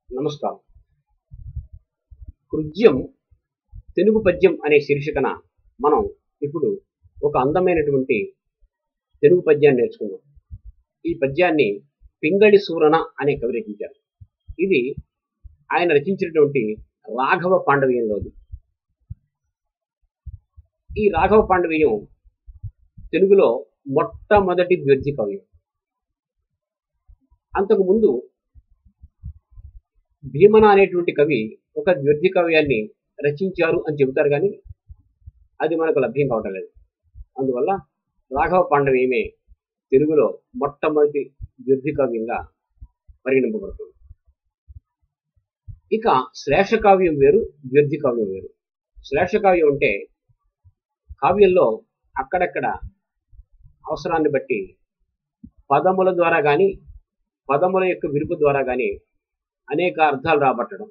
నమస్కారం కృజ్యం తెలుగు పద్యం అనే శీర్షికన మనం ఇప్పుడు ఒక అందమైనటువంటి తెలుగు పద్యాన్ని నేర్చుకుందాం ఈ పద్యాన్ని పింగళి సూరణ అనే కవి రచించారు ఇది ఆయన రచించినటువంటి రాఘవ పాండవీయంలోది ఈ రాఘవ పాండవీయం తెలుగులో మొట్టమొదటి ద్వ్యర్థి కవ్యం అంతకు ముందు భీమన అనేటువంటి కవి ఒక ద్వ్యర్థి కావ్యాన్ని రచించారు అని చెబుతారు కానీ అది మనకు లభ్యం కావటం లేదు అందువల్ల రాఘవ పాండవీయమే తెలుగులో మొట్టమొదటి ద్వ్యర్థి కావ్యంగా పరిగణింపబడుతుంది ఇక శ్లేష కావ్యం వేరు ద్వ్యర్థి కావ్యం వేరు శ్లేష కావ్యం అంటే కావ్యంలో అక్కడక్కడ అవసరాన్ని బట్టి పదముల ద్వారా కానీ పదముల యొక్క విరుపు ద్వారా కానీ అనేక అర్థాలు రాబట్టడం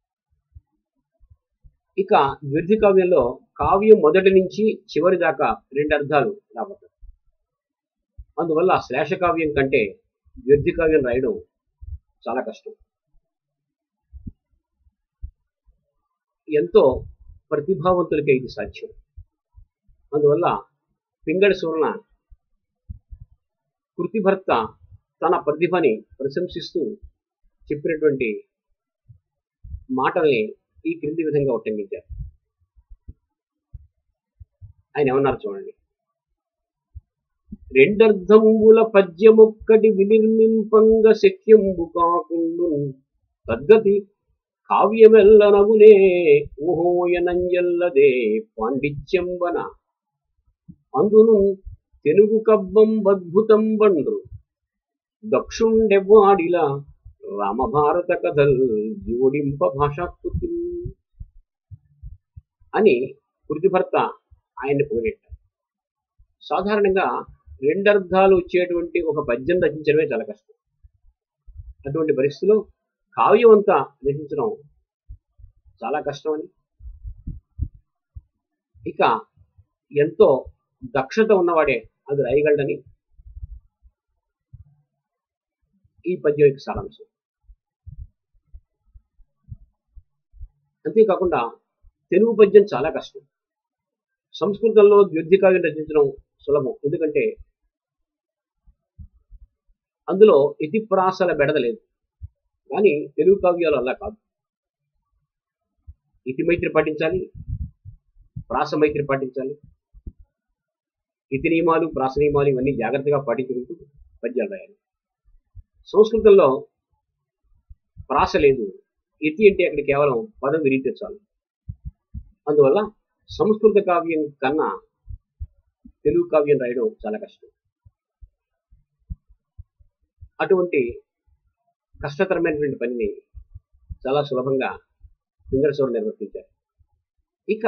ఇక ద్వ్యర్థి కావ్యంలో కావ్యం మొదటి నుంచి చివరి దాకా రెండు అర్థాలు రాబట్టడం అందువల్ల శ్లేష కావ్యం కంటే ద్వ్యర్థి కావ్యం రాయడం చాలా కష్టం ఎంతో ప్రతిభావంతులకే ఇది సాధ్యం అందువల్ల పింగళి సూరణ కృతిభర్త తన ప్రతిభని ప్రశంసిస్తూ చెప్పినటువంటి మాటల్ని ఈ క్రింది విధంగా ఉట్టంకించారు ఆయన ఏమన్నారు చూడండి రెండర్థంబుల పద్యమొక్కటి వినిర్మింపంగ శక్యంబు కాకుండు తద్గతి కావ్యమెల్లనగునే ఊహోయనంజల్లదే పాండిత్యంబన అందును తెలుగు కబ్బం అద్భుతం బండ్రు దక్షుండెవ్వాడిలా రామభారత కథల్ జోడింప భాషాకృతి అని కృతిభర్త ఆయన్ని పొగిడెట్టారు సాధారణంగా రెండర్థాలు వచ్చేటువంటి ఒక పద్యం రచించడమే చాలా కష్టం అటువంటి పరిస్థితిలో కావ్యం అంతా రచించడం చాలా కష్టం అని ఇక ఎంతో దక్షత ఉన్నవాడే అది రాయగలడని ఈ పద్యం యొక్క సారాంశం అంతేకాకుండా తెలుగు పద్యం చాలా కష్టం సంస్కృతంలో ద్వ్యర్థి కావ్యం రచించడం సులభం ఎందుకంటే అందులో ఇతిప్రాసల బెడదలేదు కానీ తెలుగు కావ్యాలు అలా కాదు ఇతి మైత్రి పాటించాలి ప్రాస మైత్రి పాటించాలి ఇతి నియమాలు ప్రాస నియమాలు ఇవన్నీ జాగ్రత్తగా పాటించుకుంటూ పద్యాలు రాయాలి సంస్కృతంలో ప్రాస లేదు ఇతి అంటే అక్కడ కేవలం పదం విరిగితే చాలు అందువల్ల సంస్కృత కావ్యం కన్నా తెలుగు కావ్యం రాయడం చాలా కష్టం అటువంటి కష్టతరమైనటువంటి పనిని చాలా సులభంగా పింగళసూరు నిర్వర్తించారు ఇక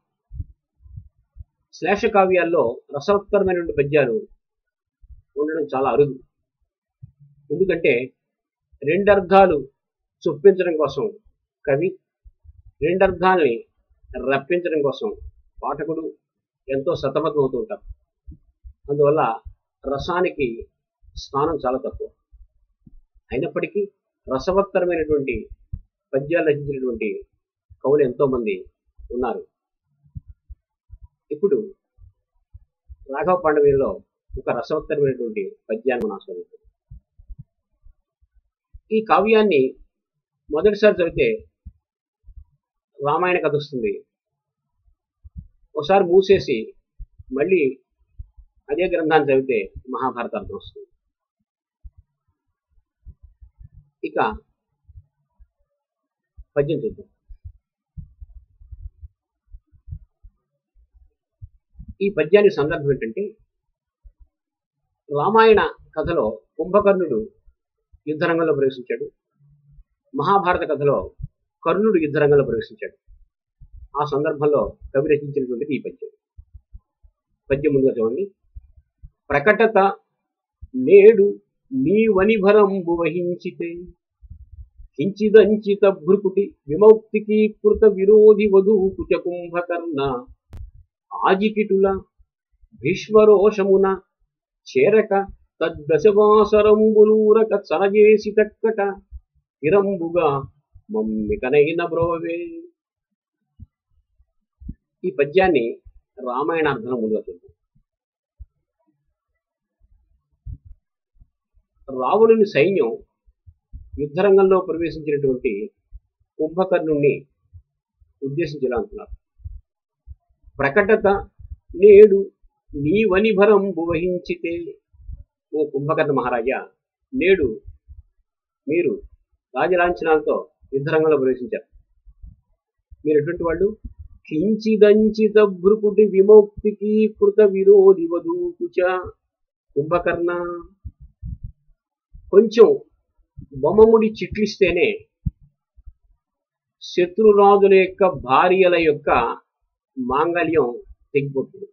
శ్లేష కావ్యాల్లో రసవత్తరమైనటువంటి పద్యాలు ఉండడం చాలా అరుదు ఎందుకంటే రెండర్థాలు చొప్పించడం కోసం కవి రెండర్థాలని రప్పించడం కోసం పాఠకుడు ఎంతో సతమతం అవుతూ ఉంటారు అందువల్ల రసానికి స్థానం చాలా తక్కువ అయినప్పటికీ రసవత్తరమైనటువంటి పద్యాలు రచించినటువంటి కవులు ఎంతోమంది ఉన్నారు ఇప్పుడు రాఘవ పాండవీలో ఒక రసవత్తరమైనటువంటి పద్యాన్ని మనం ఆస్వాదిస్తాం ఈ కావ్యాన్ని మొదటిసారి చదివితే రామాయణ కథ వస్తుంది ఒకసారి మూసేసి మళ్ళీ అదే గ్రంథాన్ని చదివితే మహాభారత అర్థం వస్తుంది ఇక పద్యం చూద్దాం ఈ పద్యానికి సందర్భం ఏంటంటే రామాయణ కథలో కుంభకర్ణుడు యుద్ధరంగంలో ప్రవేశించాడు మహాభారత కథలో కర్ణుడు యుద్ధరంగంలో ప్రవేశించాడు ఆ సందర్భంలో కవి రచించినటువంటిది ఈ పద్యం పద్యం ముందుగా చూడండి ప్రకటత నేడు నీ వనిభరంబు వహించితే కించిదంచిత భృకుటి విమౌక్తికి కృత విరోధి వధువు కుచ కుంభకర్ణ ఆజికిటుల భీష్మరోషమున చేరక తద్దశవాసరంబులూరక చనజేసి తక్కట స్థిరంబుగా మమ్మికనైన బ్రోవే ఈ పద్యాన్ని రామాయణార్థం ముందుగా చూద్దాం రావణుని సైన్యం యుద్ధరంగంలో ప్రవేశించినటువంటి కుంభకర్ణుణ్ణి ఉద్దేశించి ఇలా అంటున్నారు ప్రకటత నేడు నీవనిభరంబు వహించితే ఓ కుంభకర్ణ మహారాజా నేడు మీరు రాజలాంఛనాలతో యుద్ధరంగంలో ప్రవేశించారు మీరు ఎటువంటి వాళ్ళు కించిదంచిత భృకుటి విముక్తికి కృత విరోధి వధూకుచ కుంభకర్ణ కొంచెం బొమ్మముడి చిట్లిస్తేనే శత్రురాజుల యొక్క భార్యల యొక్క మాంగళ్యం తెగిపోతుంది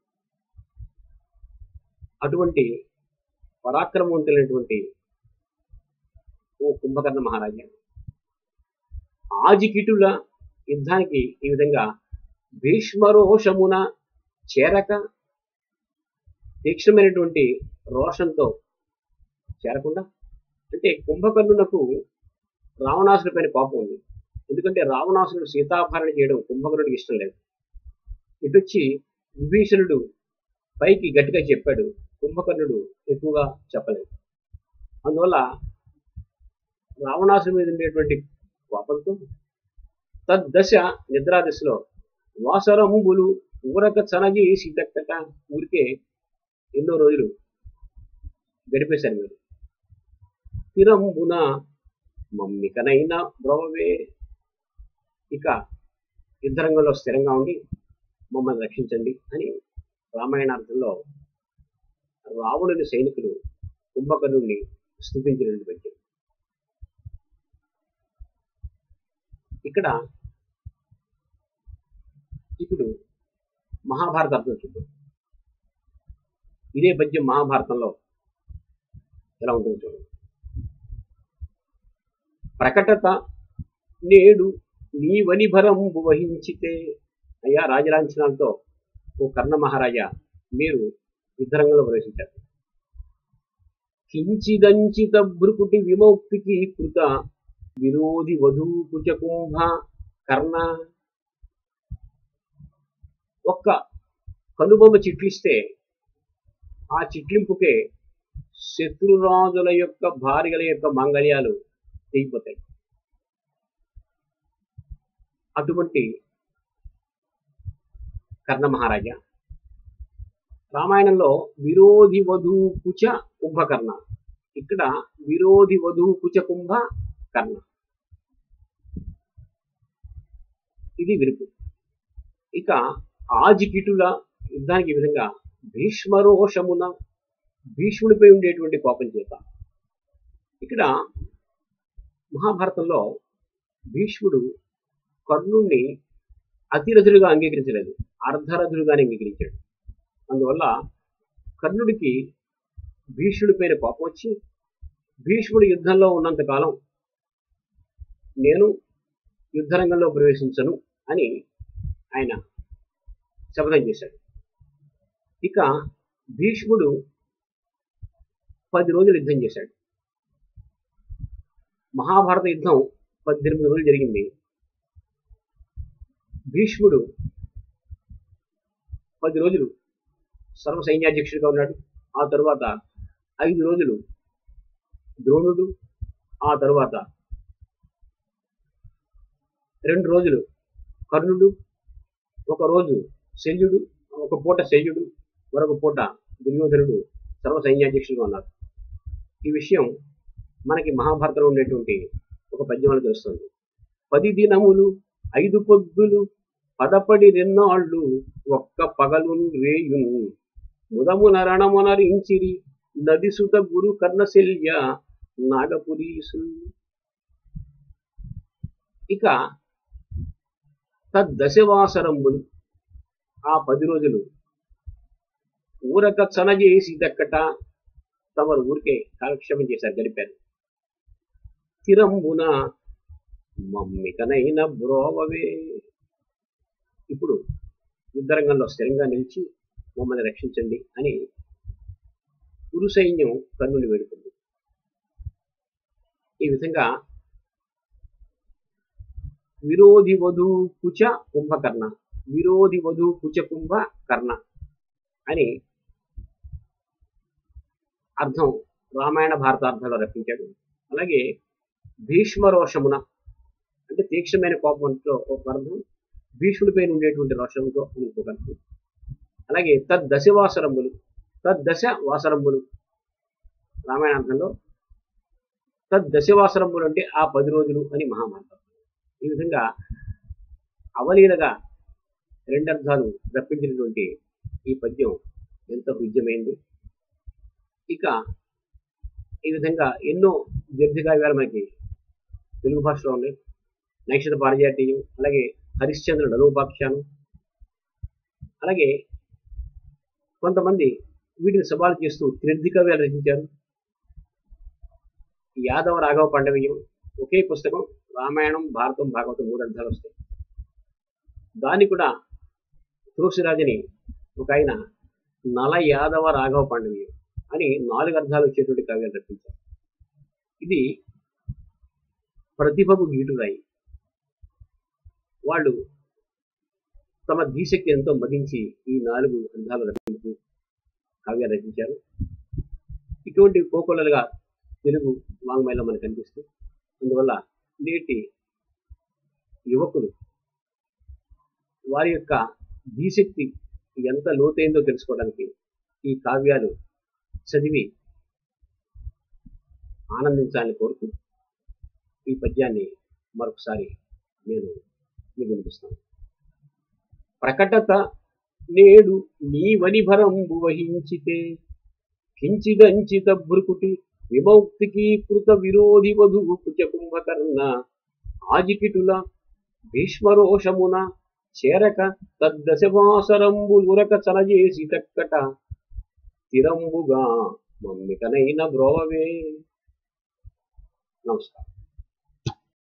అటువంటి పరాక్రమవంతులైనటువంటి ఓ కుంభకర్ణ మహారాజా ఆజికిటుల యుద్ధానికి ఈ విధంగా భీష్మరోషమున చేరక తీక్షణమైనటువంటి రోషంతో చేరకుండా అంటే కుంభకర్ణునకు రావణాసుడి పైన కోపం ఉంది ఎందుకంటే రావణాసురుడు సీతాభరణ చేయడం కుంభకర్ణుడికి ఇష్టం లేదు ఇటొచ్చి విభీషణుడు పైకి గట్టిగా చెప్పాడు కుంభకర్ణుడు ఎక్కువగా చెప్పలేదు అందువల్ల రావణాసుడి మీద ఉండేటువంటి కోపంతో తద్దశ నిద్రాదశలో వాసరముబులు ఊరక చనగి సీతక్కట ఊరికే ఎన్నో రోజులు గడిపేశారు మీరు స్థిరంబున మమ్మికనైనా బ్రవవే ఇక యుద్ధరంగంలో స్థిరంగా ఉండి మమ్మల్ని రక్షించండి అని రామాయణార్థంలో రావణుని సైనికులు కుంభకర్ణుడిని స్థుతించినటువంటి పద్యం ఇక్కడ ఇప్పుడు మహాభారత అర్థం చూద్దాం ఇదే పద్యం మహాభారతంలో ఎలా ఉంటుందో చూడండి ప్రకటత నేడు నీ వనిభరంబు వహించితే అయ్యా రాజలాంఛనాలతో ఓ కర్ణ మహారాజా మీరు యుద్ధరంగంలో ప్రవేశించారు కించిదంచిత భృకుటి విముక్తికి కృత విరోధి వధూ కుచకుంభ కర్ణ ఒక్క కనుబొమ్మ చిట్లిస్తే ఆ చిట్లింపుకే శత్రురాజుల యొక్క భార్యల యొక్క మంగళ్యాలు తెగిపోతాయి అటువంటి కర్ణ మహారాజా రామాయణంలో విరోధి వధూ కుచ కుంభకర్ణ ఇక్కడ విరోధి వధూ కుచ కుంభ కర్ణ ఇది విరుపు ఇక ఆజికిటుల యుద్ధానికి ఈ విధంగా భీష్మరోషమున భీష్ముడిపై ఉండేటువంటి కోపం చేత ఇక్కడ మహాభారతంలో భీష్ముడు కర్ణుణ్ణి అతిరథులుగా అంగీకరించలేదు అర్ధరథులుగానే అంగీకరించాడు అందువల్ల కర్ణుడికి భీష్ముడి పైన కోపం వచ్చి భీష్ముడు యుద్ధంలో ఉన్నంత కాలం నేను యుద్ధరంగంలో ప్రవేశించను అని ఆయన శపథం చేశాడు ఇక భీష్ముడు పది రోజులు యుద్ధం చేశాడు మహాభారత యుద్ధం పద్దెనిమిది రోజులు జరిగింది భీష్ముడు పది రోజులు సర్వ సైన్యాధ్యక్షుడిగా ఉన్నాడు ఆ తరువాత ఐదు రోజులు ద్రోణుడు ఆ తరువాత రెండు రోజులు కర్ణుడు ఒక రోజు శల్యుడు ఒక పూట శల్యుడు మరొక పూట దుర్యోధనుడు సర్వ సైన్యాధ్యక్షులుగా ఉన్నారు ఈ విషయం మనకి మహాభారతంలో ఉండేటువంటి ఒక పద్యంలో తెలుస్తుంది పది దినములు ఐదు పొద్దులు పదపడి రెన్నాళ్ళు ఒక్క పగలు రేయును ముదమున రణమునరించిరి నదిసుత గురు కర్ణశల్య నాగపురీసు ఇక తద్దశవాసరంబులు ఆ పది రోజులు ఊరక చనజేసి దక్కట తమరు ఊరికే కాలక్షేపం చేశారు గడిపారు స్థిరంబున మమ్మికనైన బ్రోవవే ఇప్పుడు యుద్ధరంగంలో స్థిరంగా నిలిచి మమ్మల్ని రక్షించండి అని కురు సైన్యం కర్ణుని వేడుకుంది ఈ విధంగా విరోధి వధు కుచ కుంభకర్ణ విరోధి వధు కుచ కుంభ కర్ణ అని అర్థం రామాయణ భారతార్థంలో రప్పించాడు అలాగే భీష్మ రోషమున అంటే తీక్షణమైన కోపంతో ఒక అర్థం భీష్ముడిపైన ఉండేటువంటి రోషంతో అని ఇంకొక అర్థం అలాగే తద్దశ వాసరములు తద్దశ వాసరములు రామాయణార్థంలో తద్దశ వాసరములు అంటే ఆ పది రోజులు అని మహాభారతం ఈ విధంగా అవలీలగా రెండర్థాలు రప్పించినటువంటి ఈ పద్యం ఎంత హృద్యమైంది ఇక ఈ విధంగా ఎన్నో దీర్ఘకావ్యాలు మనకి తెలుగు భాషలో ఉన్నాయి నైషధ పారిజాతీయం అలాగే హరిశ్చంద్ర నలుపాఖ్యానం అలాగే కొంతమంది వీటిని సవాలు చేస్తూ త్రిర్థి కావ్యాలు రచించారు యాదవ రాఘవ పాండవీయం ఒకే పుస్తకం రామాయణం భారతం భాగవతం మూడు అర్థాలు వస్తాయి దాన్ని కూడా తులసిరాజుని ఒక ఆయన నల యాదవ రాఘవ పాండవీయం అని నాలుగు అర్థాలు వచ్చేటువంటి కావ్యాలు రచించారు ఇది ప్రతిభకు గీటురాయి వాళ్ళు తమ ధీశక్తి ఎంతో మదించి ఈ నాలుగు గ్రంథాలు రచించి కావ్యాలు రచించారు ఇటువంటి కోకొల్లలుగా తెలుగు వాంగ్మయంలో మనకు కనిపిస్తుంది అందువల్ల నేటి యువకులు వారి యొక్క ధీశక్తి ఎంత లోతైందో తెలుసుకోవడానికి ఈ కావ్యాలు చదివి ఆనందించాలని కోరుతూ ఈ పద్యాన్ని మరొకసారి నేను మీకు వినిపిస్తాను ప్రకటత నేడు నీవని భరంబు వహించితే కించిదంచిత భృకుటి విమౌక్తికీకృత విరోధి వధువు కుచ కుంభకర్ణ ఆజికిటుల భీష్మరోషమున చేరక తద్దశవాసరంబులురక చలజేసి తక్కట స్థిరంబుగా మమ్మికనైన బ్రోవవే నమస్కారం